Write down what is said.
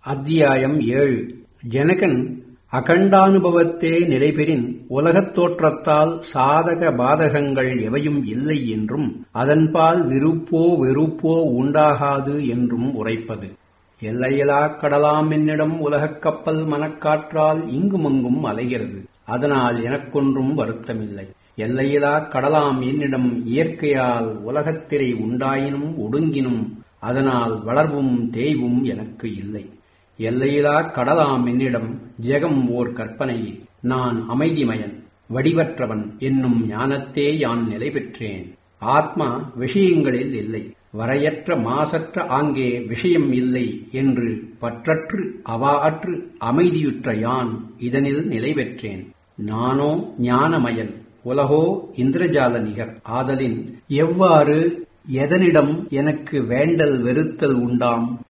அத்தியாயம் ஏழு ஜனகன் அகண்டானுபவத்தே நிலைபெறின் உலகத் தோற்றத்தால் சாதக பாதகங்கள் எவையும் இல்லை என்றும் அதன்பால் விருப்போ வெறுப்போ உண்டாகாது என்றும் உரைப்பது எல்லையிலாக் கடலாம் என்னிடம் உலகக் கப்பல் மனக்காற்றால் இங்குமங்கும் அலைகிறது அதனால் எனக்கொன்றும் வருத்தமில்லை எல்லையிலாக் கடலாம் என்னிடம் இயற்கையால் உலகத்திரை உண்டாயினும் ஒடுங்கினும் அதனால் வளர்வும் தேய்வும் எனக்கு இல்லை எல்லையிலா கடலாம் என்னிடம் ஜெகம் ஓர் கற்பனையே நான் அமைதிமயன் வடிவற்றவன் என்னும் ஞானத்தே யான் நிலை பெற்றேன் ஆத்மா விஷயங்களில் இல்லை வரையற்ற மாசற்ற ஆங்கே விஷயம் இல்லை என்று பற்றற்று அவாஅற்று அமைதியுற்ற யான் இதனில் நிலை பெற்றேன் நானோ ஞானமயன் உலகோ இந்திரஜால நிகர் ஆதலின் எவ்வாறு எதனிடம் எனக்கு வேண்டல் வெறுத்தல் உண்டாம்